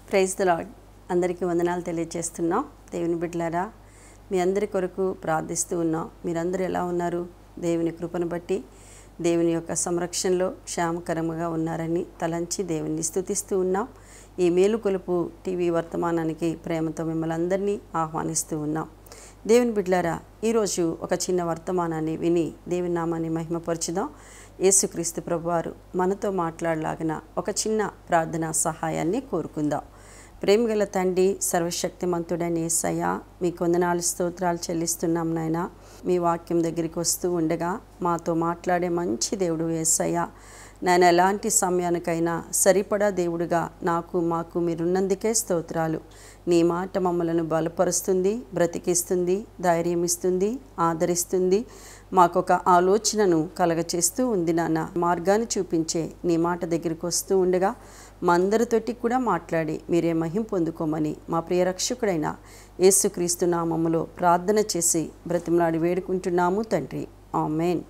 Praise the lord అందరికీ వందనాలు తెలియజేస్తున్నాం దేవుని బిడ్డలారా మీ అందరి కొరకు ప్రార్థిస్తూ ఉన్నాం మీరందరూ ఎలా ఉన్నారు దేవుని కృపను బట్టి దేవుని యొక్క సంరక్షణలో క్షేమకరంగా ఉన్నారని తలంచి దేవుని స్తుతిస్తూ ఉన్నాం ఈ మేలుకొలుపు టీవీ వర్తమానానికి ప్రేమతో మిమ్మల్ని అందరినీ ఆహ్వానిస్తూ ఉన్నాం దేవుని బిడ్లారా ఈరోజు ఒక చిన్న వర్తమానాన్ని విని దేవుని నామాన్ని మహిమపరచుదాం యేసుక్రీస్తు ప్రభువారు మనతో మాట్లాడలాగిన ఒక చిన్న ప్రార్థనా సహాయాన్ని కోరుకుందాం ప్రేమగల తండ్రి సర్వశక్తిమంతుడైన యేసయ్య మీకు వందనాలు స్తోత్రాలు చెల్లిస్తున్నాం నాయన మీ వాక్యం దగ్గరికి వస్తూ ఉండగా మాతో మాట్లాడే మంచి దేవుడు యేసయ్య నేను ఎలాంటి సమయానికైనా సరిపడా దేవుడుగా నాకు మాకు మీరున్నందుకే స్తోత్రాలు నీ మాట మమ్మలను బలపరుస్తుంది బ్రతికిస్తుంది ధైర్యం ఇస్తుంది ఆదరిస్తుంది మాకొక ఆలోచనను కలగచేస్తూ ఉంది నాన్న మార్గాన్ని చూపించే నీ మాట దగ్గరికి వస్తూ ఉండగా మా అందరితోటి కూడా మాట్లాడి మీరే మహిం పొందుకోమని మా ప్రియ రక్షకుడైన యేసుక్రీస్తు నామములో ప్రార్థన చేసి బ్రతిమలాడి వేడుకుంటున్నాము తండ్రి ఆమెన్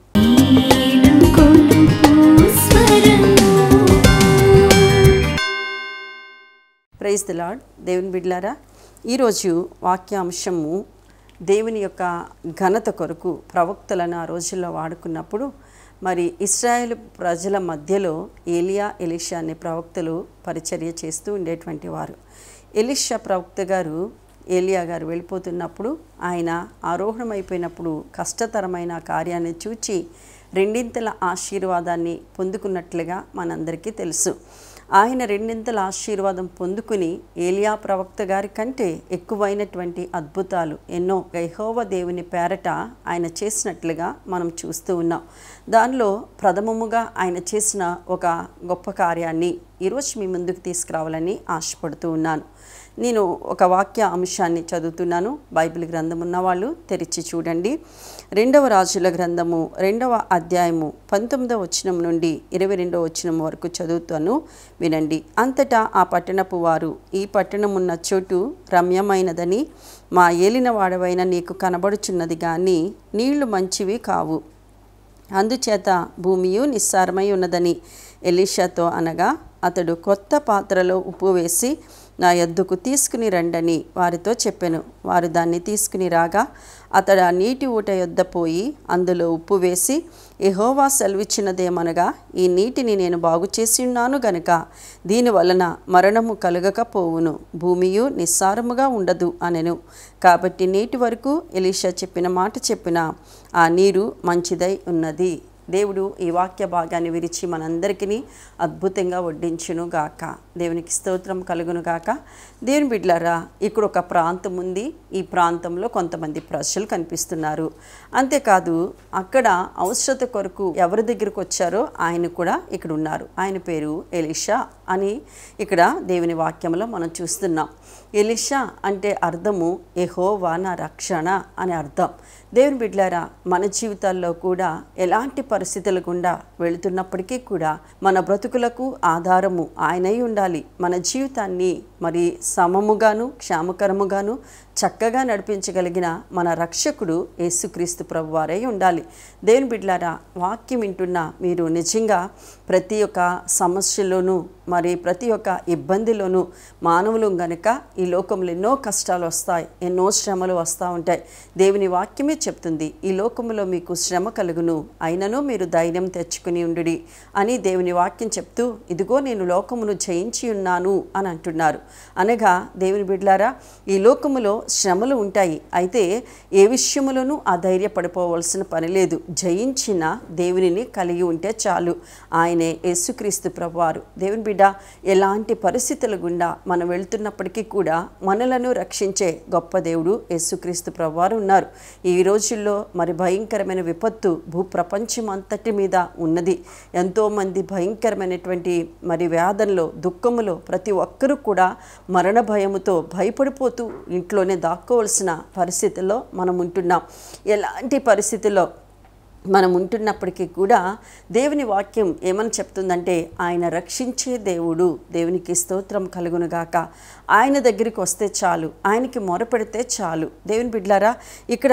ప్రైజ్ ది లాడ్ దేవుని బిడ్లారా ఈరోజు వాక్యాంశము దేవుని యొక్క ఘనత కొరకు ప్రవక్తలను ఆ రోజుల్లో వాడుకున్నప్పుడు మరి ఇస్రాయేల్ ప్రజల మధ్యలో ఏలియా ఎలిషా అనే ప్రవక్తలు పరిచర్య చేస్తూ ఉండేటువంటి వారు ఎలిషా ప్రవక్త గారు ఏలియా గారు వెళ్ళిపోతున్నప్పుడు ఆయన ఆరోహణమైపోయినప్పుడు కష్టతరమైన కార్యాన్ని చూచి రెండింతల ఆశీర్వాదాన్ని పొందుకున్నట్లుగా మనందరికీ తెలుసు ఆయన రెండింతల ఆశీర్వాదం పొందుకుని ఏలియా ప్రవక్త గారి కంటే ఎక్కువైనటువంటి అద్భుతాలు ఎన్నో గైహోవ దేవుని పేరట ఆయన చేసినట్లుగా మనం చూస్తూ ఉన్నాం దానిలో ప్రథమముగా ఆయన చేసిన ఒక గొప్ప కార్యాన్ని ఈరోజు మీ ముందుకు తీసుకురావాలని ఆశపడుతూ ఉన్నాను నేను ఒక వాక్య అంశాన్ని చదువుతున్నాను బైబిల్ గ్రంథం ఉన్నవాళ్ళు తెరిచి చూడండి రెండవ రాజుల గ్రంథము రెండవ అధ్యాయము పంతొమ్మిదవ వచనం నుండి ఇరవై రెండవ వచనం వరకు చదువుతాను వినండి అంతటా ఆ పట్టణపు వారు ఈ పట్టణమున్న చోటు రమ్యమైనదని మా ఏలినవాడవైన నీకు కనబడుచున్నది కానీ నీళ్లు మంచివి కావు అందుచేత భూమియు నిస్సారమై ఉన్నదని ఎలీషాతో అనగా అతడు కొత్త పాత్రలో ఉప్పు వేసి నా ఎద్దుకు తీసుకుని రండని వారితో చెప్పెను వారు దాన్ని తీసుకుని రాగా అతడు ఆ నీటి ఊట యొద్ద పోయి అందులో ఉప్పు వేసి ఎహోవా సెలవిచ్చినదేమనగా ఈ నీటిని నేను బాగు చేసి ఉన్నాను గనుక దీని వలన మరణము కలగకపోవును భూమియు నిస్సారముగా ఉండదు అనెను కాబట్టి నేటి వరకు ఎలీషా చెప్పిన మాట చెప్పిన ఆ నీరు మంచిదై ఉన్నది దేవుడు ఈ వాక్య భాగాన్ని విరిచి మనందరికీ అద్భుతంగా వడ్డించును గాక దేవునికి స్తోత్రం కలుగును గాక దేవుని బిడ్లారా ఇక్కడ ఒక ప్రాంతం ఉంది ఈ ప్రాంతంలో కొంతమంది ప్రజలు కనిపిస్తున్నారు అంతేకాదు అక్కడ అవసరత కొరకు ఎవరి దగ్గరకు వచ్చారో ఆయన కూడా ఇక్కడ ఉన్నారు ఆయన పేరు ఎలిషా అని ఇక్కడ దేవుని వాక్యంలో మనం చూస్తున్నాం ఎలిషా అంటే అర్థము ఎహోవా నా రక్షణ అని అర్థం దేవుని బిడ్లారా మన జీవితాల్లో కూడా ఎలాంటి పరిస్థితుల గుండా వెళుతున్నప్పటికీ కూడా మన బ్రతుకులకు ఆధారము ఆయనై ఉండాలి మన జీవితాన్ని మరి సమముగాను క్షేమకరముగాను చక్కగా నడిపించగలిగిన మన రక్షకుడు యేసుక్రీస్తు ప్రభువారై ఉండాలి దేవుని బిడ్లారా వాక్యం వింటున్న మీరు నిజంగా ప్రతి ఒక్క సమస్యలోనూ మరి ప్రతి ఒక్క ఇబ్బందిలోనూ మానవులు గనుక ఈ లోకంలో ఎన్నో కష్టాలు వస్తాయి ఎన్నో శ్రమలు వస్తూ ఉంటాయి దేవుని వాక్యమే చెప్తుంది ఈ లోకంలో మీకు శ్రమ కలుగును అయినను మీరు ధైర్యం తెచ్చుకుని ఉండుడి అని దేవుని వాక్యం చెప్తూ ఇదిగో నేను లోకమును జయించి ఉన్నాను అని అంటున్నారు అనగా దేవుని బిడ్లారా ఈ లోకములో శ్రమలు ఉంటాయి అయితే ఏ విషయములోనూ అధైర్యపడిపోవలసిన పని లేదు జయించిన దేవునిని కలిగి ఉంటే చాలు ఆయనే యేసుక్రీస్తు ప్రభువారు దేవుని బిడ్డ ఎలాంటి పరిస్థితుల గుండా మనం వెళ్తున్నప్పటికీ కూడా మనలను రక్షించే గొప్ప దేవుడు యేసుక్రీస్తు ప్రభువారు ఉన్నారు ఈ రోజుల్లో మరి భయంకరమైన విపత్తు భూప్రపంచం అంతటి మీద ఉన్నది ఎంతోమంది భయంకరమైనటువంటి మరి వేదనలో దుఃఖములో ప్రతి ఒక్కరూ కూడా మరణ భయముతో భయపడిపోతూ ఇంట్లోనే దాక్కోవలసిన పరిస్థితుల్లో మనం ఉంటున్నాం ఎలాంటి పరిస్థితుల్లో మనం ఉంటున్నప్పటికీ కూడా దేవుని వాక్యం ఏమని చెప్తుందంటే ఆయన రక్షించే దేవుడు దేవునికి స్తోత్రం కలుగునుగాక ఆయన దగ్గరికి వస్తే చాలు ఆయనకి మొరపెడితే చాలు దేవుని బిడ్లారా ఇక్కడ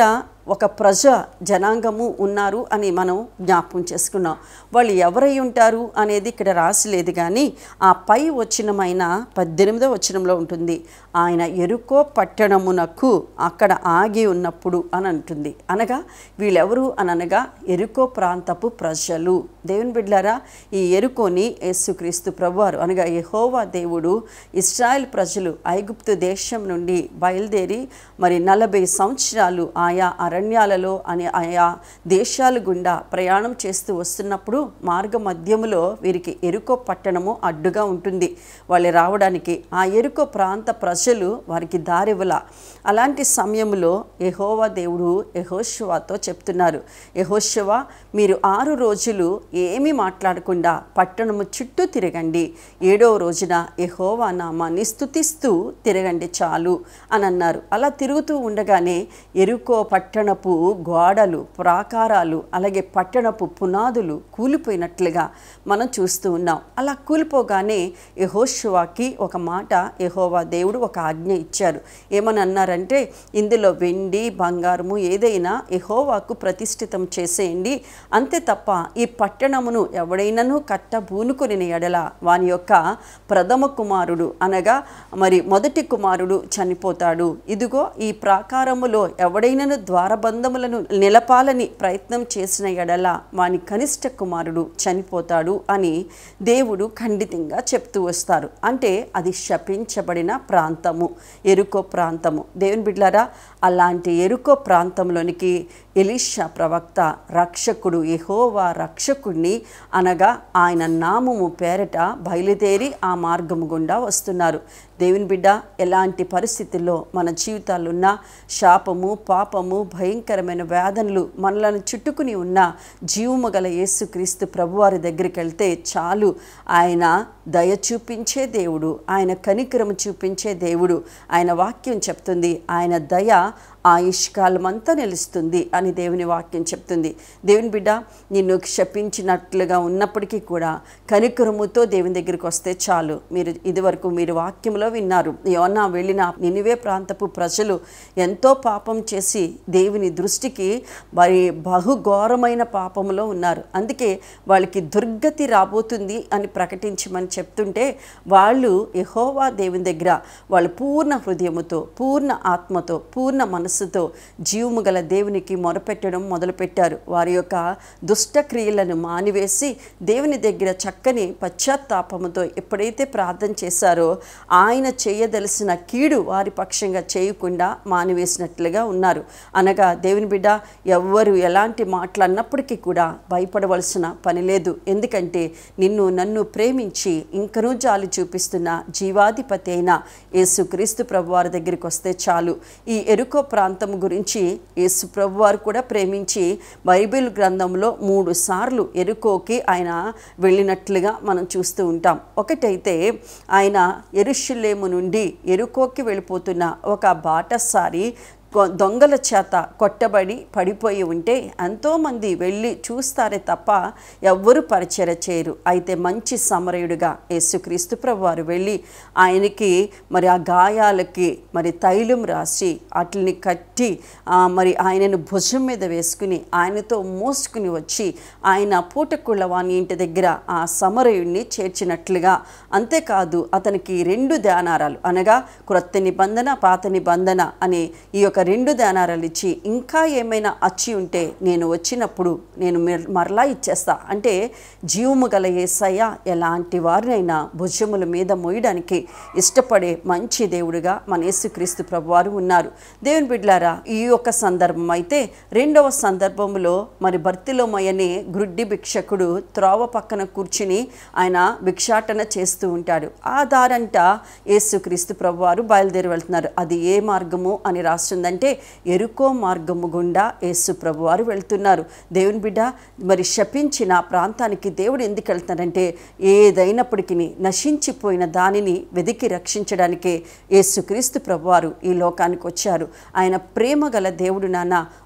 ఒక ప్రజ జనాంగము ఉన్నారు అని మనం జ్ఞాపకం చేసుకున్నాం వాళ్ళు ఎవరై ఉంటారు అనేది ఇక్కడ రాసిలేదు కానీ ఆ పై వచనమైన పద్దెనిమిదో వచనంలో ఉంటుంది ఆయన ఎరుకో పట్టణమునకు అక్కడ ఆగి ఉన్నప్పుడు అని అంటుంది అనగా వీళ్ళెవరు అని అనగా ఎరుకో ప్రాంతపు ప్రజలు దేవుని బిడ్డారా ఈ ఎరుకోని యేసుక్రీస్తు ప్రభువారు అనగా యెహోవా దేవుడు ఇస్రాయెల్ ప్రజలు ఐగుప్తు దేశం నుండి బయలుదేరి మరి నలభై సంవత్సరాలు ఆయా అరణ్యాలలో అని ఆయా దేశాల గుండా ప్రయాణం చేస్తూ వస్తున్నప్పుడు మార్గ మధ్యములో వీరికి ఎరుకో పట్టణము అడ్డుగా ఉంటుంది వాళ్ళు రావడానికి ఆ ఎరుకో ప్రాంత ప్రజలు వారికి దారివ్వల అలాంటి సమయంలో యెహోవా దేవుడు యెహోషువాతో చెప్తున్నారు యెహోషువా మీరు ఆరు రోజులు ఏమీ మాట్లాడకుండా పట్టణము చుట్టూ తిరగండి ఏడవ రోజున యెహోవా నామాన్ని స్తుతిస్తూ తిరగండి చాలు అని అన్నారు అలా తిరుగుతూ ఉండగానే ఎరుకో పట్టణపు గోడలు ప్రాకారాలు అలాగే పట్టణపు పునాదులు కూలిపోయినట్లుగా మనం చూస్తూ ఉన్నాం అలా కూలిపోగానే యహోషువాకి ఒక మాట యహోవా దేవుడు ఒక ఆజ్ఞ ఇచ్చారు ఏమని అన్నారంటే ఇందులో వెండి బంగారము ఏదైనా యహోవాకు ప్రతిష్ఠితం చేసేయండి అంతే తప్ప ఈ పట్టణమును ఎవడైనాను కట్ట బూనుకొని ఎడల వాని యొక్క ప్రథమ కుమారుడు అనగా మరి మొదటి కుమారుడు చనిపోతాడు ఇదిగో ఈ ప్రాకారములో ఎవడైనను ద్వారబంధములను నిలపాలని ప్రయత్నం చేసిన ఎడల వాని కనిష్ట కుమారుడు చనిపోతాడు అని దేవుడు ఖండితంగా చెప్తూ వస్తారు అంటే అది శపించబడిన ప్రాంతము ఎరుకో ప్రాంతము దేవుని బిడ్లారా అలాంటి ఎరుకో ప్రాంతంలోనికి ఎలీషా ప్రవక్త రక్షకుడు యెహోవా రక్షకుడిని అనగా ఆయన నామము పేరట బయలుదేరి ఆ మార్గము గుండా వస్తున్నారు దేవుని బిడ్డ ఎలాంటి పరిస్థితుల్లో మన జీవితాల్లో ఉన్న శాపము పాపము భయంకరమైన వేదనలు మనలను చుట్టుకుని ఉన్న జీవము గల యేసుక్రీస్తు ప్రభువారి దగ్గరికి వెళ్తే చాలు ఆయన దయ చూపించే దేవుడు ఆయన కనికరము చూపించే దేవుడు ఆయన వాక్యం చెప్తుంది ఆయన దయ ఆయుష్కాలమంతా నిలుస్తుంది అని దేవుని వాక్యం చెప్తుంది దేవుని బిడ్డ నిన్ను క్షపించినట్లుగా ఉన్నప్పటికీ కూడా కనికరముతో దేవుని దగ్గరికి వస్తే చాలు మీరు ఇదివరకు మీరు వాక్యంలో విన్నారు యోనా వెళ్ళిన నినివే ప్రాంతపు ప్రజలు ఎంతో పాపం చేసి దేవుని దృష్టికి మరి బహుఘోరమైన పాపములో ఉన్నారు అందుకే వాళ్ళకి దుర్గతి రాబోతుంది అని ప్రకటించమని చెప్తుంటే వాళ్ళు యహోవా దేవుని దగ్గర వాళ్ళు పూర్ణ హృదయముతో పూర్ణ ఆత్మతో పూర్ణ మనస్సుతో జీవము గల దేవునికి మొరపెట్టడం మొదలుపెట్టారు వారి యొక్క దుష్ట క్రియలను మానివేసి దేవుని దగ్గర చక్కని పశ్చాత్తాపముతో ఎప్పుడైతే ప్రార్థన చేశారో ఆయన చేయదలిసిన కీడు వారి పక్షంగా చేయకుండా మానివేసినట్లుగా ఉన్నారు అనగా దేవుని బిడ్డ ఎవ్వరు ఎలాంటి మాటలు అన్నప్పటికీ కూడా భయపడవలసిన పని లేదు ఎందుకంటే నిన్ను నన్ను ప్రేమించి ఇంకనూ జాలి చూపిస్తున్న జీవాధిపతి అయిన యేసుక్రీస్తు ప్రభు వారి దగ్గరికి వస్తే చాలు ఈ ఎరుకో ప్రాంతం గురించి యేసు ప్రభు వారు కూడా ప్రేమించి బైబిల్ గ్రంథంలో మూడు సార్లు ఎరుకోకి ఆయన వెళ్ళినట్లుగా మనం చూస్తూ ఉంటాం ఒకటైతే ఆయన ఎరుషులేము నుండి ఎరుకోకి వెళ్ళిపోతున్న ఒక బాటసారి కొ- దొంగల చేత కొట్టబడి పడిపోయి ఉంటే ఎంతోమంది వెళ్ళి చూస్తారే తప్ప ఎవ్వరు పరిచయ చేయరు అయితే మంచి సమరయుడిగా యేసుక్రీస్తు ప్రభు వారు వెళ్ళి ఆయనకి మరి ఆ గాయాలకి మరి తైలం రాసి వాటిని కట్టి ఆ, మరి ఆయనను భుజం మీద వేసుకుని ఆయనతో మోసుకుని వచ్చి ఆయన పూటకుళ్ళ వాని ఇంటి దగ్గర ఆ సమరయుడిని చేర్చినట్లుగా అంతేకాదు అతనికి రెండు ధ్యానారాలు అనగా క్రొత్త నిబంధన పాత నిబంధన అనే ఈ యొక్క రెండు దానారాలు ఇచ్చి ఇంకా ఏమైనా అచ్చి ఉంటే నేను వచ్చినప్పుడు నేను మిర్- మరలా ఇచ్చేస్తా అంటే జీవము గల ఏసయ్య ఎలాంటి వారినైనా భుజముల మీద మోయడానికి ఇష్టపడే మంచి దేవుడిగా మన యేసుక్రీస్తు ప్రభువారు ఉన్నారు దేవుని బిడ్లారా ఈ యొక్క సందర్భం అయితే రెండవ సందర్భంలో మరి భర్తిలోమయ్యనే గ్రుడ్డి భిక్షకుడు త్రోవ పక్కన కూర్చుని ఆయన భిక్షాటన చేస్తూ ఉంటాడు ఆ దారంట యేసుక్రీస్తు ప్రభువారు బయలుదేరి వెళ్తున్నారు అది ఏ మార్గము అని రాస్తుందంటే ఎరుకో మార్గము గుండా యేసు ప్రభువారు వెళ్తున్నారు దేవుని బిడ్డ మరి శపించిన ప్రాంతానికి దేవుడు ఎందుకు వెళ్తాడంటే ఏదైనప్పటికీ నశించిపోయిన దానిని వెదికి రక్షించడానికే యేసుక్రీస్తు ప్రభువారు ఈ లోకానికి వచ్చారు ఆయన ప్రేమ గల దేవుడు నాన్న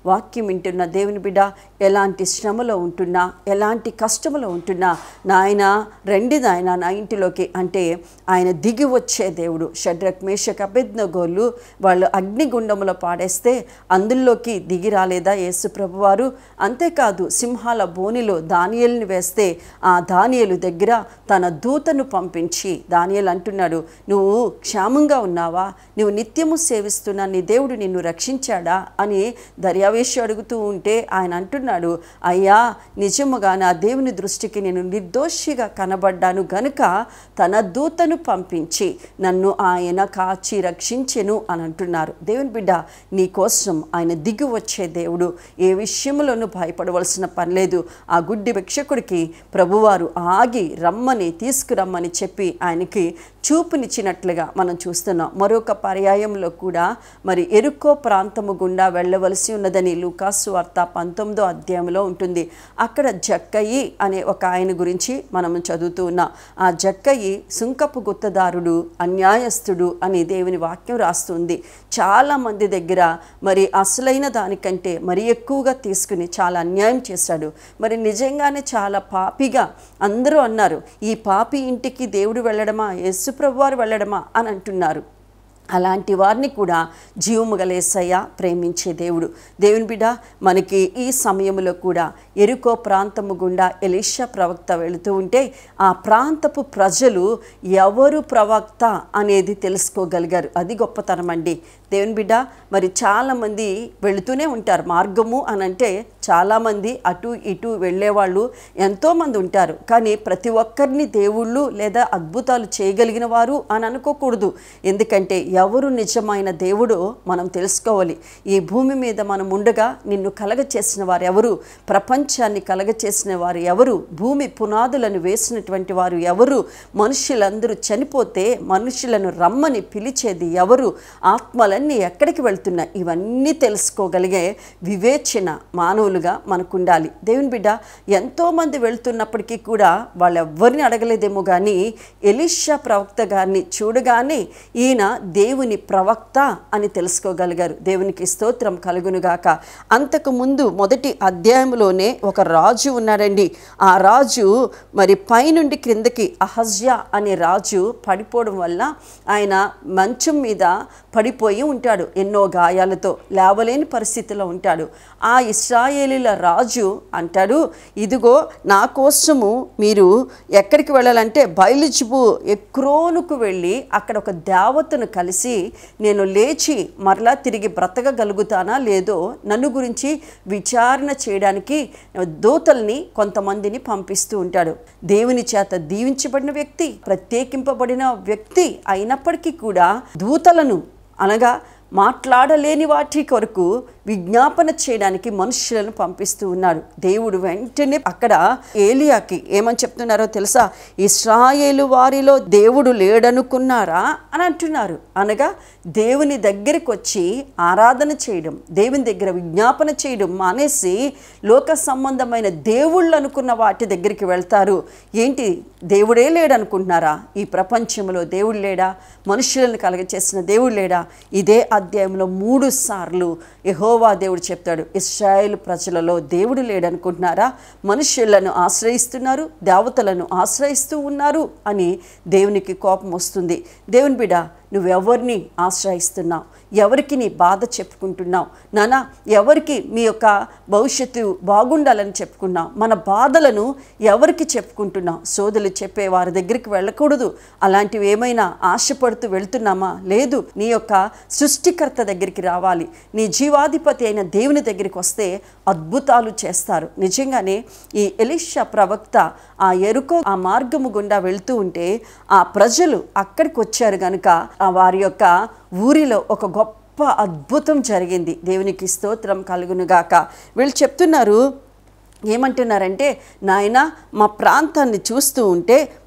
వాక్యం వింటున్న దేవుని బిడ్డ ఎలాంటి శ్రమలో ఉంటున్నా ఎలాంటి కష్టములో ఉంటున్నా నాయన రండి నాయన నా ఇంటిలోకి అంటే ఆయన దిగి వచ్చే దేవుడు షడ్రక్ మేషక్ అభెజ్ఞగోళ్ళు వాళ్ళు అగ్నిగుండములో పాడేస్తే అందులోకి దిగి రాలేదా యేసు ప్రభువారు అంతేకాదు సింహాల బోనిలో దానియల్ని వేస్తే ఆ దానియలు దగ్గర తన దూతను పంపించి దానియలు అంటున్నాడు నువ్వు క్షేమంగా ఉన్నావా నువ్వు నిత్యము సేవిస్తున్న నీ దేవుడు నిన్ను రక్షించాడా అని దర్యావేశి అడుగుతూ ఉంటే ఆయన అంటున్నాడు అయ్యా నిజముగా నా దేవుని దృష్టికి నేను నిర్దోషిగా కనబడ్డాను గనుక తన దూతను పంపించి నన్ను ఆయన కాచి రక్షించెను అని అంటున్నారు దేవుని బిడ్డ నీ కోసం ఆయన దిగి వచ్చే దేవుడు ఏ విషయంలోనూ భయపడవలసిన పని లేదు ఆ గుడ్డి భిక్షకుడికి ప్రభువారు ఆగి రమ్మని తీసుకురమ్మని చెప్పి ఆయనకి చూపునిచ్చినట్లుగా మనం చూస్తున్నాం మరొక పర్యాయంలో కూడా మరి ఎరుకో ప్రాంతము గుండా వెళ్ళవలసి ఉన్నదని లూకాసు వార్త పంతొమ్మిదో అధ్యాయంలో ఉంటుంది అక్కడ జక్కయి అనే ఒక ఆయన గురించి మనం చదువుతూ ఉన్నాం ఆ జక్కయి సుంకపు గుత్తదారుడు అన్యాయస్తుడు అని దేవుని వాక్యం రాస్తుంది చాలా మంది దగ్గర మరి అసలైన దానికంటే మరి ఎక్కువగా తీసుకుని చాలా అన్యాయం చేశాడు మరి నిజంగానే చాలా పాపిగా అందరూ అన్నారు ఈ పాపి ఇంటికి దేవుడు వెళ్ళడమా యేసుప్రభు వారు వెళ్ళడమా అని అంటున్నారు అలాంటి వారిని కూడా జీవము గలేసయ్య ప్రేమించే దేవుడు దేవుని బిడ్డ మనకి ఈ సమయంలో కూడా ఎరుకో ప్రాంతము గుండా ఎలీషా ప్రవక్త వెళుతూ ఉంటే ఆ ప్రాంతపు ప్రజలు ఎవరు ప్రవక్త అనేది తెలుసుకోగలిగారు అది గొప్పతనం అండి దేవుని బిడ్డ మరి చాలామంది వెళుతూనే ఉంటారు మార్గము అని అంటే చాలామంది అటు ఇటు వెళ్ళేవాళ్ళు ఎంతోమంది ఉంటారు కానీ ప్రతి ఒక్కరిని దేవుళ్ళు లేదా అద్భుతాలు చేయగలిగిన వారు అని అనుకోకూడదు ఎందుకంటే ఎవరు నిజమైన దేవుడో మనం తెలుసుకోవాలి ఈ భూమి మీద మనం ఉండగా నిన్ను కలగ చేసిన వారు ఎవరు ప్రపంచాన్ని కలగ చేసిన వారు ఎవరు భూమి పునాదులను వేసినటువంటి వారు ఎవరు మనుషులందరూ చనిపోతే మనుషులను రమ్మని పిలిచేది ఎవరు ఆత్మలన్నీ ఎక్కడికి వెళ్తున్నాయి ఇవన్నీ తెలుసుకోగలిగే వివేచన మానవులుగా మనకు ఉండాలి దేవుని బిడ్డ ఎంతోమంది వెళ్తున్నప్పటికీ కూడా వాళ్ళెవ్వరిని అడగలేదేమో కానీ ఎలిషా ప్రవక్త గారిని చూడగానే ఈయన దేవుని ప్రవక్త అని తెలుసుకోగలిగారు దేవునికి స్తోత్రం కలుగునుగాక అంతకు ముందు మొదటి అధ్యాయంలోనే ఒక రాజు ఉన్నాడండి ఆ రాజు మరి పైనుండి క్రిందకి అహజ్యా అనే రాజు పడిపోవడం వల్ల ఆయన మంచం మీద పడిపోయి ఉంటాడు ఎన్నో గాయాలతో లేవలేని పరిస్థితిలో ఉంటాడు ఆ ఇస్రాయేలీల రాజు అంటాడు ఇదిగో నా కోసము మీరు ఎక్కడికి వెళ్ళాలంటే బయలుజుబు ఎక్రోనుకు వెళ్ళి అక్కడ ఒక దేవతను కలిసి నేను లేచి మరలా తిరిగి బ్రతకగలుగుతానా లేదో నన్ను గురించి విచారణ చేయడానికి దూతల్ని కొంతమందిని పంపిస్తూ ఉంటాడు దేవుని చేత దీవించబడిన వ్యక్తి ప్రత్యేకింపబడిన వ్యక్తి అయినప్పటికీ కూడా దూతలను అనగా మాట్లాడలేని వాటి కొరకు విజ్ఞాపన చేయడానికి మనుషులను పంపిస్తూ ఉన్నాడు దేవుడు వెంటనే అక్కడ ఏలియాకి ఏమని చెప్తున్నారో తెలుసా ఇస్రాయేలు వారిలో దేవుడు లేడనుకున్నారా అని అంటున్నారు అనగా దేవుని దగ్గరికి వచ్చి ఆరాధన చేయడం దేవుని దగ్గర విజ్ఞాపన చేయడం మానేసి లోక సంబంధమైన దేవుళ్ళు అనుకున్న వాటి దగ్గరికి వెళ్తారు ఏంటి దేవుడే లేడనుకుంటున్నారా ఈ ప్రపంచంలో దేవుడు లేడా మనుషులను కలగచేసిన దేవుడు లేడా ఇదే అధ్యాయంలో మూడు సార్లు యహోవా దేవుడు చెప్తాడు ఇస్రాయేల్ ప్రజలలో దేవుడు లేడనుకుంటున్నారా మనుషులను ఆశ్రయిస్తున్నారు దేవతలను ఆశ్రయిస్తూ ఉన్నారు అని దేవునికి కోపం వస్తుంది దేవుని బిడ నువ్వెవరిని ఆశ్రయిస్తున్నావు ఎవరికి నీ బాధ చెప్పుకుంటున్నావు నానా ఎవరికి మీ యొక్క భవిష్యత్తు బాగుండాలని చెప్పుకున్నావు మన బాధలను ఎవరికి చెప్పుకుంటున్నావు సోదరులు చెప్పే వారి దగ్గరికి వెళ్ళకూడదు అలాంటివి ఏమైనా ఆశపడుతూ వెళ్తున్నామా లేదు నీ యొక్క సృష్టికర్త దగ్గరికి రావాలి నీ జీవాధిపతి అయిన దేవుని దగ్గరికి వస్తే అద్భుతాలు చేస్తారు నిజంగానే ఈ ఎలిషా ప్రవక్త ఆ ఎరుకో ఆ మార్గము గుండా వెళ్తూ ఉంటే ఆ ప్రజలు అక్కడికి వచ్చారు కనుక ఆ వారి యొక్క ఊరిలో ఒక గొప్ప అద్భుతం జరిగింది దేవునికి స్తోత్రం కలుగునుగాక వీళ్ళు చెప్తున్నారు ఏమంటున్నారంటే నాయన మా ప్రాంతాన్ని చూస్తూ ఉంటే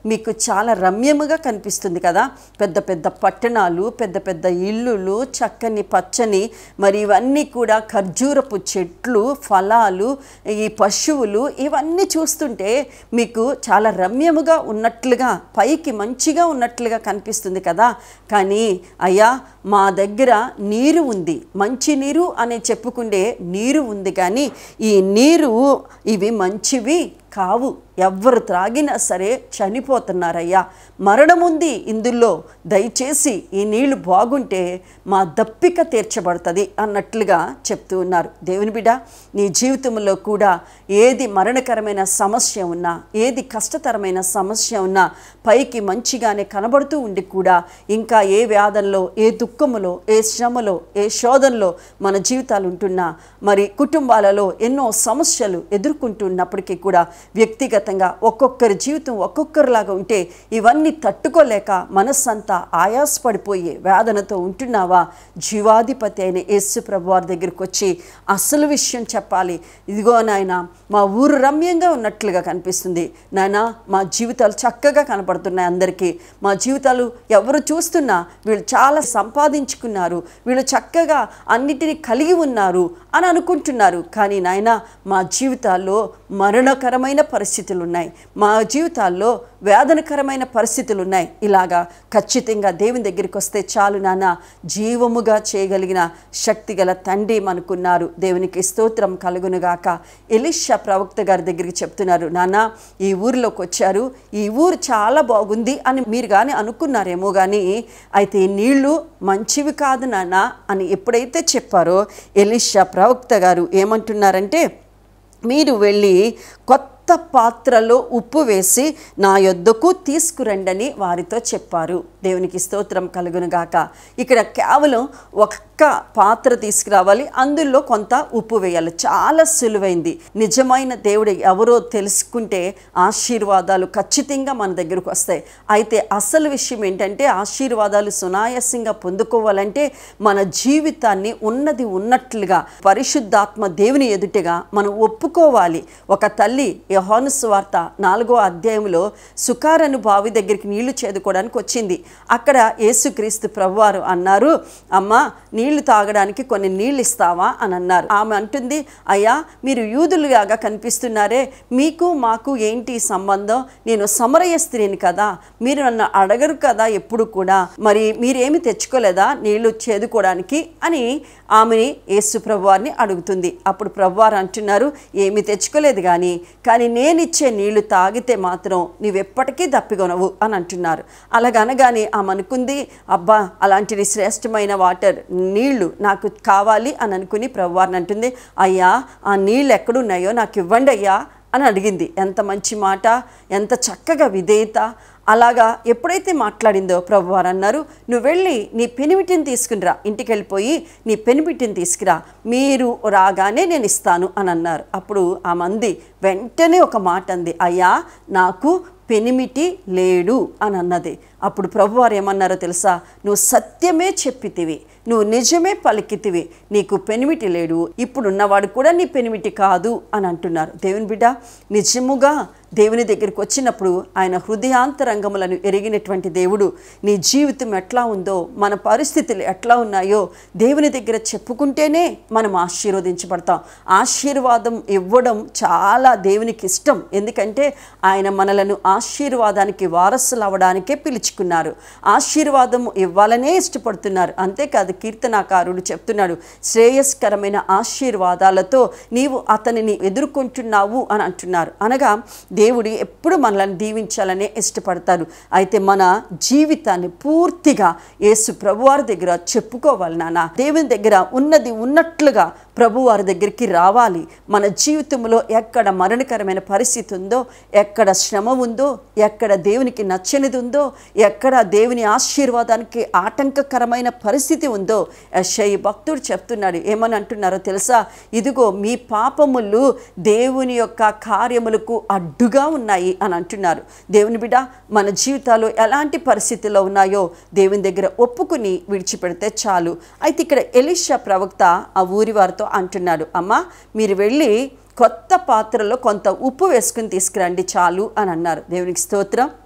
మీకు చాలా రమ్యముగా కనిపిస్తుంది కదా పెద్ద పెద్ద పట్టణాలు పెద్ద పెద్ద ఇల్లులు చక్కని పచ్చని మరి ఇవన్నీ కూడా ఖర్జూరపు చెట్లు ఫలాలు ఈ పశువులు ఇవన్నీ చూస్తుంటే మీకు చాలా రమ్యముగా ఉన్నట్లుగా పైకి మంచిగా ఉన్నట్లుగా కనిపిస్తుంది కదా కానీ అయ్యా మా దగ్గర నీరు ఉంది మంచి నీరు అని చెప్పుకుండే నీరు ఉంది కానీ ఈ నీరు ఇవి మంచివి కావు ఎవ్వరు త్రాగినా సరే చనిపోతున్నారయ్యా మరణం ఉంది ఇందులో దయచేసి ఈ నీళ్లు బాగుంటే మా దప్పిక తీర్చబడుతుంది అన్నట్లుగా చెప్తూ ఉన్నారు దేవుని బిడ్డ నీ జీవితంలో కూడా ఏది మరణకరమైన సమస్య ఉన్నా ఏది కష్టతరమైన సమస్య ఉన్నా పైకి మంచిగానే కనబడుతూ ఉండి కూడా ఇంకా ఏ వ్యాధంలో ఏ దుఃఖములో ఏ శ్రమలో ఏ శోధనలో మన జీవితాలు ఉంటున్నా మరి కుటుంబాలలో ఎన్నో సమస్యలు ఎదుర్కొంటున్నప్పటికీ కూడా వ్యక్తిగతంగా ఒక్కొక్కరి జీవితం ఒక్కొక్కరిలాగా ఉంటే ఇవన్నీ తట్టుకోలేక మనస్సంతా ఆయాసపడిపోయి వేదనతో ఉంటున్నావా జీవాధిపతి అయిన యేసు ప్రభు వారి దగ్గరికి వచ్చి అసలు విషయం చెప్పాలి ఇదిగో నాయన మా ఊరు రమ్యంగా ఉన్నట్లుగా కనిపిస్తుంది నాయన మా జీవితాలు చక్కగా కనపడుతున్నాయి అందరికీ మా జీవితాలు ఎవరు చూస్తున్నా వీళ్ళు చాలా సంపాదించుకున్నారు వీళ్ళు చక్కగా అన్నిటినీ కలిగి ఉన్నారు అని అనుకుంటున్నారు కానీ నాయన మా జీవితాల్లో మరణకరమైన పరిస్థితులు ఉన్నాయి మా జీవితాల్లో వేదనకరమైన పరిస్థితులు ఉన్నాయి ఇలాగా ఖచ్చితంగా దేవుని దగ్గరికి వస్తే చాలు నాన్న జీవముగా చేయగలిగిన శక్తి గల తండ్రి మనకున్నారు దేవునికి స్తోత్రం కలుగునుగాక ఎలిషా ప్రవక్త గారి దగ్గరికి చెప్తున్నారు నాన్న ఈ ఊరిలోకి వచ్చారు ఈ ఊరు చాలా బాగుంది అని మీరు కానీ అనుకున్నారేమో కానీ అయితే ఈ నీళ్లు మంచివి కాదు నాన్న అని ఎప్పుడైతే చెప్పారో ఎలిషా ప్రవక్త గారు ఏమంటున్నారంటే మీరు వెళ్ళి కొత్త పాత్రలో ఉప్పు వేసి నా యొద్దకు తీసుకురండని వారితో చెప్పారు దేవునికి స్తోత్రం కలుగునుగాక ఇక్కడ కేవలం ఒక్క పాత్ర తీసుకురావాలి అందులో కొంత ఉప్పు వేయాలి చాలా సులువైంది నిజమైన దేవుడు ఎవరో తెలుసుకుంటే ఆశీర్వాదాలు ఖచ్చితంగా మన దగ్గరకు వస్తాయి అయితే అసలు విషయం ఏంటంటే ఆశీర్వాదాలు సునాయాసంగా పొందుకోవాలంటే మన జీవితాన్ని ఉన్నది ఉన్నట్లుగా పరిశుద్ధాత్మ దేవుని ఎదుటిగా మనం ఒప్పుకోవాలి ఒక తల్లి యహోను సువార్త నాలుగో అధ్యాయంలో సుకారను బావి దగ్గరికి నీళ్లు చేదుకోవడానికి వచ్చింది అక్కడ యేసుక్రీస్తు ప్రభువారు అన్నారు అమ్మా నీళ్లు తాగడానికి కొన్ని నీళ్ళు ఇస్తావా అని అన్నారు ఆమె అంటుంది అయ్యా మీరు యూదులుగా కనిపిస్తున్నారే మీకు మాకు ఏంటి సంబంధం నేను సమరయ స్త్రీని కదా మీరు నన్ను అడగరు కదా ఎప్పుడు కూడా మరి మీరేమి తెచ్చుకోలేదా నీళ్లు చేదుకోవడానికి అని ఆమెని యేసు ప్రభువారిని అడుగుతుంది అప్పుడు ప్రభువారు అంటున్నారు ఏమి తెచ్చుకోలేదు కానీ కానీ నేనిచ్చే నీళ్లు తాగితే మాత్రం నీవెప్పటికీ దప్పికొనవు అని అంటున్నారు అలాగనగానే ఆమె అనుకుంది అబ్బా అలాంటిది శ్రేష్టమైన వాటర్ నీళ్లు నాకు కావాలి అని అనుకుని ప్రభువారిని అంటుంది అయ్యా ఆ నీళ్ళు ఎక్కడున్నాయో నాకు ఇవ్వండి అయ్యా అని అడిగింది ఎంత మంచి మాట ఎంత చక్కగా విధేయత అలాగా ఎప్పుడైతే మాట్లాడిందో ప్రభువారు అన్నారు నువ్వు వెళ్ళి నీ పెనిమిటిని తీసుకునిరా ఇంటికి వెళ్ళిపోయి నీ పెనిమిటిని తీసుకురా మీరు రాగానే నేను ఇస్తాను అని అన్నారు అప్పుడు ఆ మంది వెంటనే ఒక మాట అంది అయ్యా నాకు పెనిమిటి లేడు అని అన్నది అప్పుడు ప్రభువారు ఏమన్నారో తెలుసా నువ్వు సత్యమే చెప్పితివి నువ్వు నిజమే పలికితివి నీకు పెనిమిటి లేడు ఇప్పుడున్నవాడు కూడా నీ పెనిమిటి కాదు అని అంటున్నారు దేవుని బిడ్డ నిజముగా దేవుని దగ్గరికి వచ్చినప్పుడు ఆయన హృదయాంతరంగములను ఎరిగినటువంటి దేవుడు నీ జీవితం ఎట్లా ఉందో మన పరిస్థితులు ఎట్లా ఉన్నాయో దేవుని దగ్గర చెప్పుకుంటేనే మనం ఆశీర్వదించబడతాం ఆశీర్వాదం ఇవ్వడం చాలా దేవునికి ఇష్టం ఎందుకంటే ఆయన మనలను ఆశీర్వాదానికి వారసులు అవ్వడానికే పిలుచుకున్నారు ఆశీర్వాదం ఇవ్వాలనే ఇష్టపడుతున్నారు అంతేకాదు కీర్తనాకారుడు చెప్తున్నాడు శ్రేయస్కరమైన ఆశీర్వాదాలతో నీవు అతనిని ఎదుర్కొంటున్నావు అని అంటున్నారు అనగా దేవుడు ఎప్పుడు మనల్ని దీవించాలనే ఇష్టపడతారు అయితే మన జీవితాన్ని పూర్తిగా యేసు ప్రభువారి దగ్గర చెప్పుకోవాలి నాన్న దేవుని దగ్గర ఉన్నది ఉన్నట్లుగా ప్రభువారి దగ్గరికి రావాలి మన జీవితంలో ఎక్కడ మరణకరమైన పరిస్థితి ఉందో ఎక్కడ శ్రమ ఉందో ఎక్కడ దేవునికి నచ్చనిది ఉందో ఎక్కడ దేవుని ఆశీర్వాదానికి ఆటంకకరమైన పరిస్థితి ఉందో యెషయి భక్తుడు చెప్తున్నాడు ఏమని అంటున్నారో తెలుసా ఇదిగో మీ పాపములు దేవుని యొక్క కార్యములకు అడ్డుగా ఉన్నాయి అని అంటున్నారు దేవుని బిడ్డ మన జీవితాలు ఎలాంటి పరిస్థితుల్లో ఉన్నాయో దేవుని దగ్గర ఒప్పుకుని విడిచిపెడితే చాలు అయితే ఇక్కడ ఎలిషా ప్రవక్త ఆ ఊరి వారితో అంటున్నాడు అమ్మా మీరు వెళ్ళి కొత్త పాత్రలో కొంత ఉప్పు వేసుకుని తీసుకురండి చాలు అని అన్నారు దేవునికి స్తోత్రం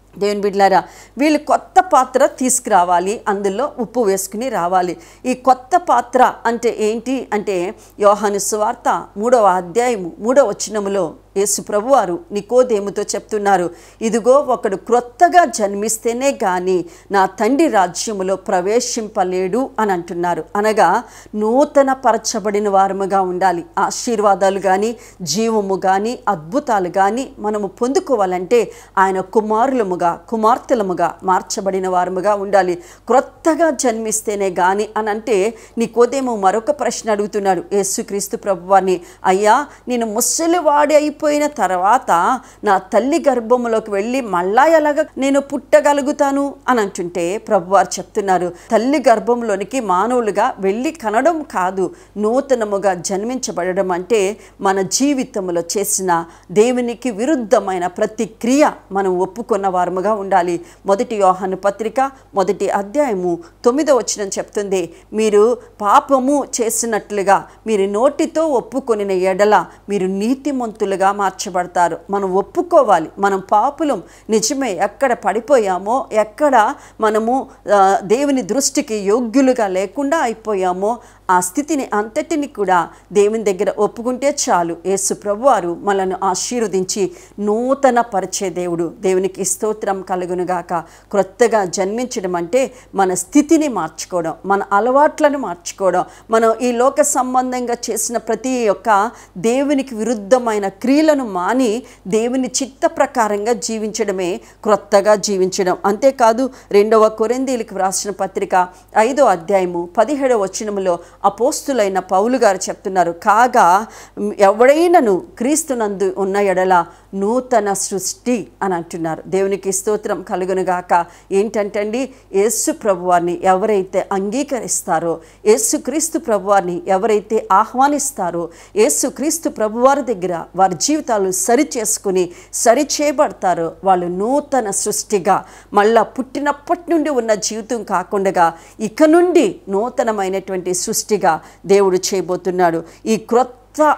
దేవుని బిడ్లారా వీళ్ళు కొత్త పాత్ర తీసుకురావాలి అందులో ఉప్పు వేసుకుని రావాలి ఈ కొత్త పాత్ర అంటే ఏంటి అంటే యోహాను సువార్త మూడవ అధ్యాయము మూడవ వచనములో యేసు ప్రభువారు నికోదేముతో చెప్తున్నారు ఇదిగో ఒకడు క్రొత్తగా జన్మిస్తేనే గాని నా తండ్రి రాజ్యములో ప్రవేశింపలేడు అని అంటున్నారు అనగా నూతన పరచబడిన వారముగా ఉండాలి ఆశీర్వాదాలు కానీ జీవము కానీ అద్భుతాలు కానీ మనము పొందుకోవాలంటే ఆయన కుమారులముగా కుమార్తెలముగా మార్చబడిన వారముగా ఉండాలి క్రొత్తగా జన్మిస్తేనే గాని అని అంటే నీకోదేమో మరొక ప్రశ్న అడుగుతున్నాడు యేసుక్రీస్తు ప్రభువారిని అయ్యా నేను ముసలివాడి అయిపోయిన తర్వాత నా తల్లి గర్భములోకి వెళ్ళి మళ్ళా ఎలాగ నేను పుట్టగలుగుతాను అని అంటుంటే ప్రభువారు చెప్తున్నారు తల్లి గర్భంలోనికి మానవులుగా వెళ్ళి కనడం కాదు నూతనముగా జన్మించబడడం అంటే మన జీవితంలో చేసిన దేవునికి విరుద్ధమైన ప్రతి క్రియ మనం ఒప్పుకున్న వారముగా ఉండాలి మొదటి యోహాను పత్రిక మొదటి అధ్యాయము తొమ్మిదో వచ్చిన చెప్తుంది మీరు పాపము చేసినట్లుగా మీరు నోటితో ఒప్పుకొనిన ఎడల మీరు నీతిమంతులుగా మార్చబడతారు మనం ఒప్పుకోవాలి మనం పాపులం నిజమే ఎక్కడ పడిపోయామో ఎక్కడ మనము ఆ, దేవుని దృష్టికి యోగ్యులుగా లేకుండా అయిపోయామో ఆ స్థితిని అంతటిని కూడా దేవుని దగ్గర ఒప్పుకుంటే చాలు యేసు ప్రభువారు మనల్ని ఆశీర్వదించి నూతన పరిచే దేవుడు దేవునికి స్తోత్రం కలుగునుగాక క్రొత్తగా జన్మించడం అంటే మన స్థితిని మార్చుకోవడం మన అలవాట్లను మార్చుకోవడం మనం ఈ లోక సంబంధంగా చేసిన ప్రతి ఒక్క దేవునికి విరుద్ధమైన క్రియలను మాని దేవుని చిత్త ప్రకారంగా జీవించడమే క్రొత్తగా జీవించడం అంతేకాదు రెండవ కొరిందీలకు వ్రాసిన పత్రిక ఐదో అధ్యాయము పదిహేడవ వచనములో అపోస్తులైన పౌలు గారు చెప్తున్నారు కాగా మ్, ఎవడైనను క్రీస్తునందు ఉన్న ఎడల నూతన సృష్టి అని అంటున్నారు దేవునికి స్తోత్రం కలుగునుగాక ఏంటంటే అండి యేసు ప్రభువారిని ఎవరైతే అంగీకరిస్తారో యేసు క్రీస్తు ప్రభువారిని ఎవరైతే ఆహ్వానిస్తారో యేసు క్రీస్తు ప్రభువారి దగ్గర వారి జీవితాలు సరి చేసుకుని సరి చేయబడతారో వాళ్ళు నూతన సృష్టిగా మళ్ళా పుట్టినప్పటి నుండి ఉన్న జీవితం కాకుండా ఇక నుండి నూతనమైనటువంటి సృష్టిగా దేవుడు చేయబోతున్నాడు ఈ క్రొత్త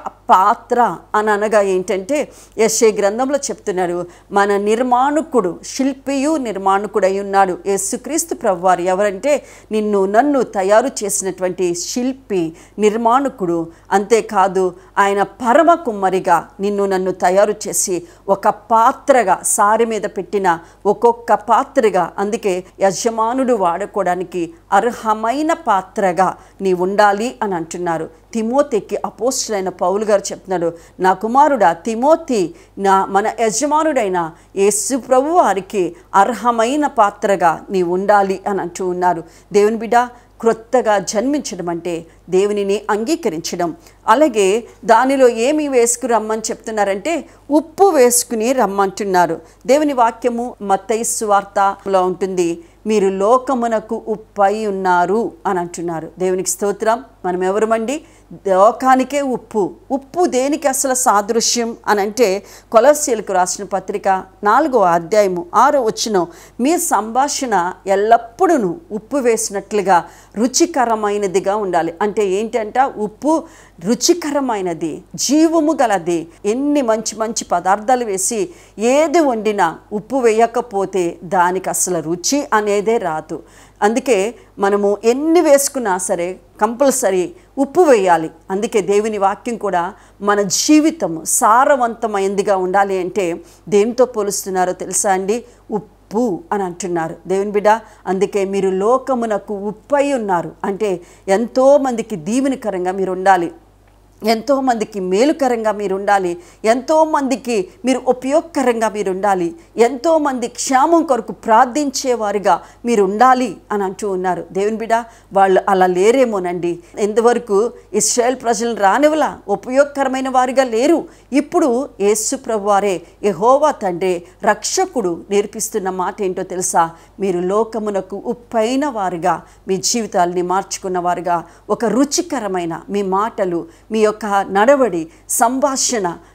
పాత్ర అని అనగా ఏంటంటే యశ్ఏ గ్రంథంలో చెప్తున్నాడు మన నిర్మాణకుడు శిల్పియు నిర్మాణకుడై ఉన్నాడు యేసుక్రీస్తు ప్రభువారు ఎవరంటే నిన్ను నన్ను తయారు చేసినటువంటి శిల్పి నిర్మాణకుడు అంతేకాదు ఆయన పరమ కుమ్మరిగా నిన్ను నన్ను తయారు చేసి ఒక పాత్రగా సారి మీద పెట్టిన ఒక్కొక్క పాత్రగా అందుకే యజమానుడు వాడుకోవడానికి అర్హమైన పాత్రగా నీ ఉండాలి అని అంటున్నారు తిమోతికి అపోస్టులైన పౌలు గారు చెప్తున్నాడు నా కుమారుడా తిమోతి నా మన యజమానుడైన యేసు ప్రభు వారికి అర్హమైన పాత్రగా నీ ఉండాలి అని అంటూ ఉన్నారు దేవుని బిడ్డ క్రొత్తగా జన్మించడం అంటే దేవునిని అంగీకరించడం అలాగే దానిలో ఏమి వేసుకురమ్మని చెప్తున్నారంటే ఉప్పు వేసుకుని రమ్మంటున్నారు దేవుని వాక్యము మత్తయి వార్తలో ఉంటుంది మీరు లోకమునకు ఉప్పై ఉన్నారు అని అంటున్నారు దేవునికి స్తోత్రం మనం ఎవరమండి లోకానికే ఉప్పు ఉప్పు దేనికి అసలు సాదృశ్యం అని అంటే కొలసీలకు రాసిన పత్రిక నాలుగో అధ్యాయము ఆరో వచ్చిన మీ సంభాషణ ఎల్లప్పుడూ ఉప్పు వేసినట్లుగా రుచికరమైనదిగా ఉండాలి అంటే ఏంటంట ఉప్పు రుచికరమైనది జీవము గలది ఎన్ని మంచి మంచి పదార్థాలు వేసి ఏది వండినా ఉప్పు వేయకపోతే దానికి అసలు రుచి అనేదే రాదు అందుకే మనము ఎన్ని వేసుకున్నా సరే కంపల్సరీ ఉప్పు వేయాలి అందుకే దేవుని వాక్యం కూడా మన జీవితం సారవంతమైందిగా ఉండాలి అంటే దేనితో పోలుస్తున్నారో తెలుసా అండి ఉప్పు అని అంటున్నారు దేవుని బిడ్డ అందుకే మీరు లోకమునకు ఉప్పై ఉన్నారు అంటే ఎంతోమందికి దీవెనకరంగా మీరు ఉండాలి ఎంతోమందికి మేలుకరంగా మీరు ఉండాలి ఎంతోమందికి మీరు ఉపయోగకరంగా మీరు ఉండాలి ఎంతోమంది క్షేమం కొరకు ప్రార్థించేవారుగా మీరు ఉండాలి అని అంటూ ఉన్నారు దేవుని బిడ్డ వాళ్ళు అలా లేరేమోనండి ఎంతవరకు ఇస్రాయేల్ ప్రజలను రానివలా ఉపయోగకరమైన వారిగా లేరు ఇప్పుడు యేసు ప్రభువారే యెహోవా తండ్రి రక్షకుడు నేర్పిస్తున్న మాట ఏంటో తెలుసా మీరు లోకమునకు ఉప్పైన వారుగా మీ జీవితాల్ని మార్చుకున్న వారుగా ఒక రుచికరమైన మీ మాటలు మీ యొక్క నడవడి సంభాషణ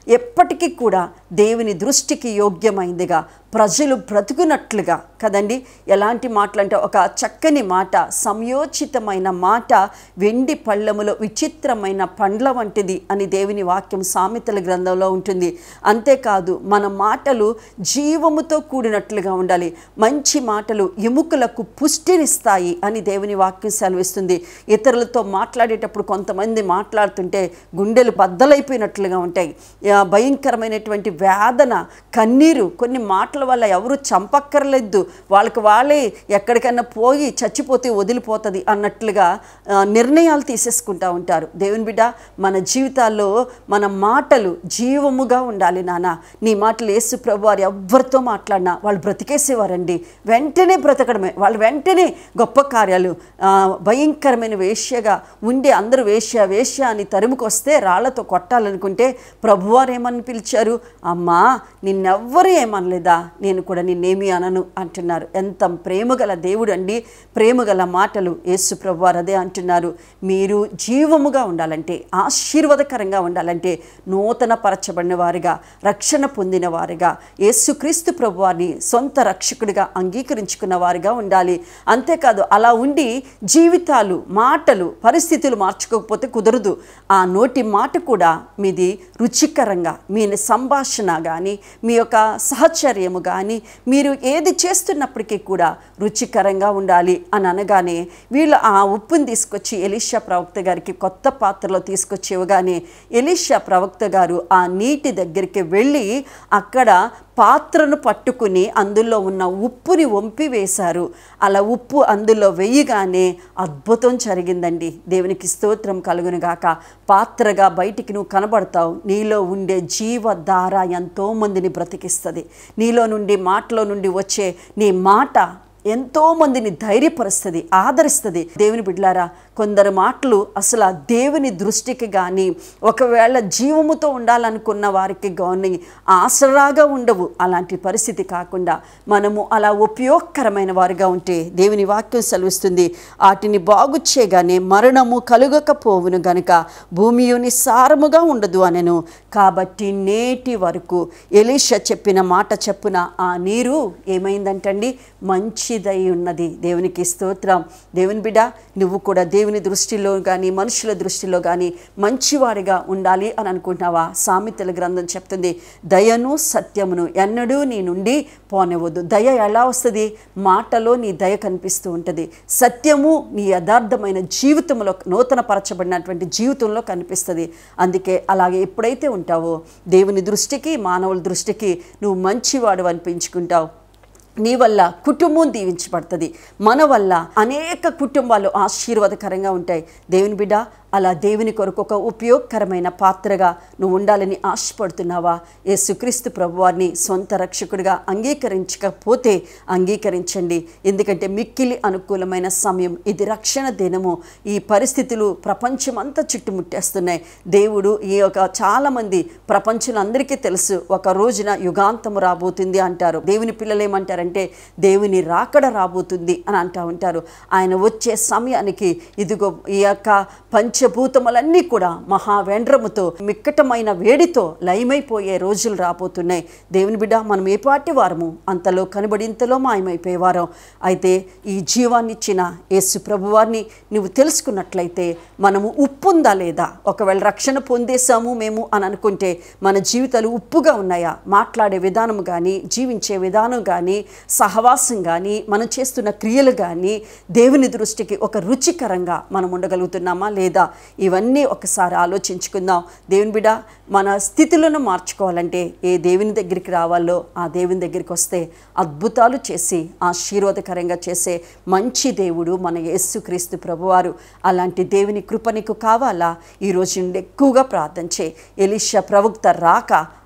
ఎప్పటికీ కూడా దేవుని దృష్టికి యోగ్యమైందిగా ప్రజలు బ్రతుకున్నట్లుగా కదండి ఎలాంటి మాటలు అంటే ఒక చక్కని మాట సంయోచితమైన మాట వెండి పళ్ళెములో విచిత్రమైన పండ్ల వంటిది అని దేవుని వాక్యం సామెతల గ్రంథంలో ఉంటుంది అంతేకాదు మన మాటలు జీవముతో కూడినట్లుగా ఉండాలి మంచి మాటలు ఎముకలకు పుష్టినిస్తాయి అని దేవుని వాక్యం సెలవిస్తుంది ఇతరులతో మాట్లాడేటప్పుడు కొంతమంది మాట్లాడుతుంటే గుండెలు బద్దలైపోయినట్లుగా ఉంటాయి ఆ, భయంకరమైనటువంటి వేదన కన్నీరు కొన్ని మాటల వల్ల ఎవరు చంపక్కర్లేదు వాళ్ళకి వాళ్ళే ఎక్కడికైనా పోయి చచ్చిపోతే వదిలిపోతుంది అన్నట్లుగా ఆ, నిర్ణయాలు తీసేసుకుంటా ఉంటారు దేవుని బిడ్డ మన జీవితాల్లో మన మాటలు జీవముగా ఉండాలి నాన్న నీ మాటలు యేసు ప్రభు వారు ఎవ్వరితో మాట్లాడినా వాళ్ళు బ్రతికేసేవారండి వెంటనే బ్రతకడమే వాళ్ళు వెంటనే గొప్ప కార్యాలు ఆ, భయంకరమైన వేశ్యగా ఉండి అందరూ వేశ్య వేశ్య అని తరుముకొస్తే రాళ్లతో కొట్టాలనుకుంటే ప్రభువారు ఏమని పిలిచారు అమ్మా నిన్నెవ్వరు ఏమనలేదా నేను కూడా నిన్నేమి అనను అంటున్నారు ఎంత ప్రేమగల దేవుడు అండి ప్రేమగల మాటలు యేసు ప్రభువారు అదే అంటున్నారు మీరు జీవముగా ఉండాలంటే ఆశీర్వాదకరంగా ఉండాలంటే నూతన పరచబడిన వారిగా రక్షణ పొందిన వారిగా యేసుక్రీస్తు ప్రభువారిని సొంత రక్షకుడిగా అంగీకరించుకున్న వారిగా ఉండాలి అంతేకాదు అలా ఉండి జీవితాలు మాటలు పరిస్థితులు మార్చుకోకపోతే కుదరదు ఆ నోటి మాట కూడా మీది రుచికరంగా మీ సంభాషణ కానీ మీ యొక్క సహచర్యము కానీ మీరు ఏది చేస్తున్నప్పటికీ కూడా రుచికరంగా ఉండాలి అని అనగానే వీళ్ళు ఆ ఉప్పుని తీసుకొచ్చి ఎలీషా ప్రవక్త గారికి కొత్త పాత్రలో తీసుకొచ్చి ఇవ్వగానే ఎలీషా ప్రవక్త గారు ఆ నీటి దగ్గరికి వెళ్ళి అక్కడ పాత్రను పట్టుకుని అందులో ఉన్న ఉప్పుని వంపి వేశారు అలా ఉప్పు అందులో వేయగానే అద్భుతం జరిగిందండి దేవునికి స్తోత్రం కలుగునుగాక పాత్రగా బయటికి నువ్వు కనబడతావు నీలో ఉండే జీవధార ఎంతో మందిని బ్రతికిస్తుంది నీలో నుండి మాటలో నుండి వచ్చే నీ మాట ఎంతో మందిని ధైర్యపరుస్తుంది ఆదరిస్తుంది దేవుని బిడ్లారా కొందరు మాటలు అసలు ఆ దేవుని దృష్టికి కానీ ఒకవేళ జీవముతో ఉండాలనుకున్న వారికి కానీ ఆసరాగా ఉండవు అలాంటి పరిస్థితి కాకుండా మనము అలా ఉపయోగకరమైన వారిగా ఉంటే దేవుని వాక్యం సెలవిస్తుంది వాటిని బాగు చేయగానే మరణము కలుగకపోవును గనుక భూమియుని సారముగా ఉండదు అనెను కాబట్టి నేటి వరకు ఎలీషా చెప్పిన మాట చెప్పున ఆ నీరు ఏమైందంటండి మంచిదై ఉన్నది దేవునికి స్తోత్రం దేవుని బిడ్డ నువ్వు కూడా దేవుని దృష్టిలో కానీ మనుషుల దృష్టిలో కానీ మంచివాడిగా ఉండాలి అని అనుకుంటున్నావా సామెతల గ్రంథం చెప్తుంది దయను సత్యమును ఎన్నడూ నీ నుండి పోనివ్వద్దు దయ ఎలా వస్తుంది మాటలో నీ దయ కనిపిస్తూ ఉంటుంది సత్యము నీ యథార్థమైన జీవితంలో నూతన పరచబడినటువంటి జీవితంలో కనిపిస్తుంది అందుకే అలాగే ఎప్పుడైతే ఉంటావో దేవుని దృష్టికి మానవుల దృష్టికి నువ్వు మంచివాడు అనిపించుకుంటావు నీ వల్ల కుటుంబం దీవించబడుతుంది మన వల్ల అనేక కుటుంబాలు ఆశీర్వాదకరంగా ఉంటాయి దేవుని బిడ్డ అలా దేవుని కొరకు ఒక ఉపయోగకరమైన పాత్రగా నువ్వు ఉండాలని ఆశపడుతున్నావా యేసుక్రీస్తు ప్రభువారిని సొంత రక్షకుడిగా అంగీకరించకపోతే అంగీకరించండి ఎందుకంటే మిక్కిలి అనుకూలమైన సమయం ఇది రక్షణ దినము ఈ పరిస్థితులు ప్రపంచమంతా చుట్టుముట్టేస్తున్నాయి దేవుడు ఈ యొక్క చాలామంది ప్రపంచంలో అందరికీ తెలుసు ఒక రోజున యుగాంతము రాబోతుంది అంటారు దేవుని పిల్లలు ఏమంటారంటే దేవుని రాకడ రాబోతుంది అని అంటూ ఉంటారు ఆయన వచ్చే సమయానికి ఇదిగో ఈ యొక్క పంచభూతములన్నీ కూడా మహావేంద్రముతో మిక్కటమైన వేడితో లయమైపోయే రోజులు రాబోతున్నాయి దేవుని బిడ్డ మనం ఏ పాటి వారము అంతలో కనబడి ఇంతలో మాయమైపోయేవారం అయితే ఈ జీవాన్ని ఇచ్చిన యేసు ప్రభువారిని నువ్వు తెలుసుకున్నట్లయితే మనము ఉప్పు ఉందా లేదా ఒకవేళ రక్షణ పొందేశాము మేము అని అనుకుంటే మన జీవితాలు ఉప్పుగా ఉన్నాయా మాట్లాడే విధానం కానీ జీవించే విధానం కానీ సహవాసం కానీ మనం చేస్తున్న క్రియలు కానీ దేవుని దృష్టికి ఒక రుచికరంగా మనం ఉండగలుగుతున్నామా లేదా ఇవన్నీ ఒకసారి ఆలోచించుకుందాం దేవుని బిడ మన స్థితులను మార్చుకోవాలంటే ఏ దేవుని దగ్గరికి రావాలో ఆ దేవుని దగ్గరికి వస్తే అద్భుతాలు చేసి ఆశీర్వాదకరంగా చేసే మంచి దేవుడు మన యేసుక్రీస్తు ప్రభువారు అలాంటి దేవుని కృప నీకు కావాలా ఈ రోజు నుండి ఎక్కువగా ప్రార్థన చేయి ఎలిషా ప్రవక్త రాక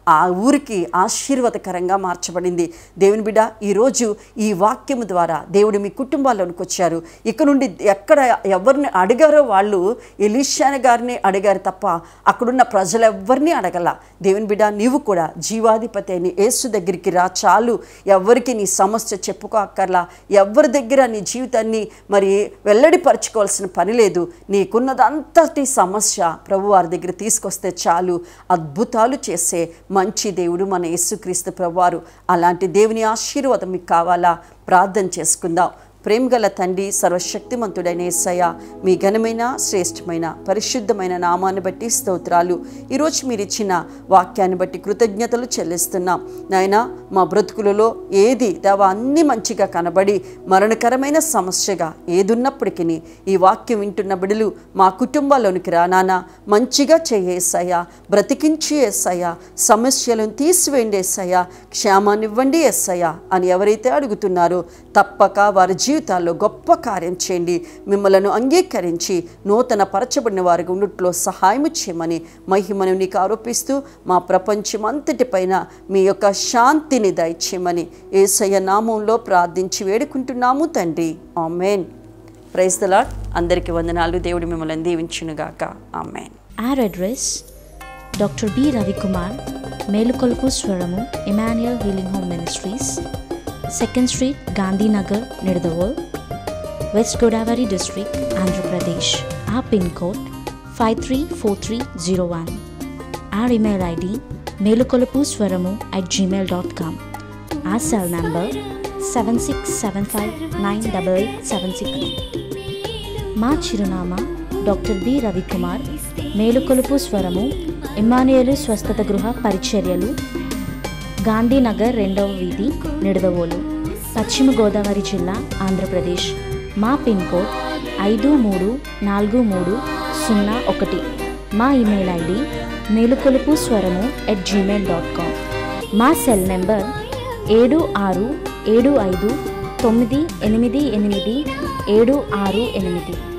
ఆ ఊరికి ఆశీర్వాదకరంగా మార్చబడింది దేవుని బిడ్డ ఈరోజు ఈ వాక్యము ద్వారా దేవుడు మీ కుటుంబాల్లోనికి వచ్చారు ఇక నుండి ఎక్కడ ఎవరిని అడిగారో వాళ్ళు ఎలీషాన గారిని అడిగారు తప్ప అక్కడున్న ప్రజలెవ్వరిని అడగల దేవుని బిడ్డ నీవు కూడా జీవాధిపతి అయిన యేసు దగ్గరికి రా చాలు ఎవరికి నీ సమస్య చెప్పుకో అక్కర్లా ఎవరి దగ్గర నీ జీవితాన్ని మరి వెల్లడిపరచుకోవాల్సిన పని లేదు నీకున్నదంతటి సమస్య ప్రభు వారి దగ్గర తీసుకొస్తే చాలు అద్భుతాలు చేసే మంచి దేవుడు మన యేసుక్రీస్తు ప్రభువారు అలాంటి దేవుని ఆశీర్వాదం మీకు కావాలా ప్రార్థన చేసుకుందాం ప్రేమగల తండ్రి సర్వశక్తిమంతుడైన యేసయ్య మీ ఘనమైన శ్రేష్టమైన పరిశుద్ధమైన నామాన్ని బట్టి స్తోత్రాలు ఈరోజు మీరు ఇచ్చిన వాక్యాన్ని బట్టి కృతజ్ఞతలు చెల్లిస్తున్నాం నాయన మా బ్రతుకులలో ఏది దేవా అన్ని మంచిగా కనబడి మరణకరమైన సమస్యగా ఏదున్నప్పటికీ ఈ వాక్యం వింటున్న బిడులు మా కుటుంబాల్లోనికి రానానా మంచిగా చేయేసయ్యా బ్రతికించి ఏసయ్యా సమస్యలను తీసివేయండి ఏసయ్యా క్షేమాన్ని ఇవ్వండి ఏసయ్యా అని ఎవరైతే అడుగుతున్నారో తప్పక వారి జీవితాల్లో గొప్ప కార్యం చేయండి మిమ్మలను అంగీకరించి నూతన పరచబడిన వారికి ఉన్నట్లో సహాయం చేయమని మహిమను నీకు ఆరోపిస్తూ మా ప్రపంచం అంతటిపైన మీ యొక్క శాంతిని దయచేయమని ఏసయ్య నామంలో ప్రార్థించి వేడుకుంటున్నాము తండ్రి ఆమెన్ ప్రైజ్ ద లార్డ్ అందరికీ వందనాలు దేవుడు మిమ్మల్ని దీవించునుగాక amen Our address Dr. B. Ravikumar, Melukolpu Swaramu, Emmanuel Healing Home Ministries, 2nd Street, Gandhi Nagar, Nidawal, West Godavari District, Andhra Pradesh. Our pin code 534301. Our email ID melukolapuswaramu at gmail.com. Our cell number 7675988763. మా చిరునామా doctor B Ravikumar మేలుకొలుపు స్వరము ఇమ్మానుయేలు స్వస్థత గృహ పరిచర్యలు గాంధీనగర్ రెండవ వీధి నిడదవోలు పశ్చిమ గోదావరి జిల్లా ఆంధ్రప్రదేశ్ మా పిన్ కోడ్ ఐదు మూడు నాలుగు మూడు సున్నా ఒకటి మా ఇమెయిల్ ఐడి మేలుకొలుపు స్వరము ఎట్ జీమెయిల్ డాట్ కామ్ మా సెల్ నెంబర్ ఏడు ఆరు ఏడు ఐదు తొమ్మిది ఎనిమిది ఎనిమిది ఏడు ఆరు ఎనిమిది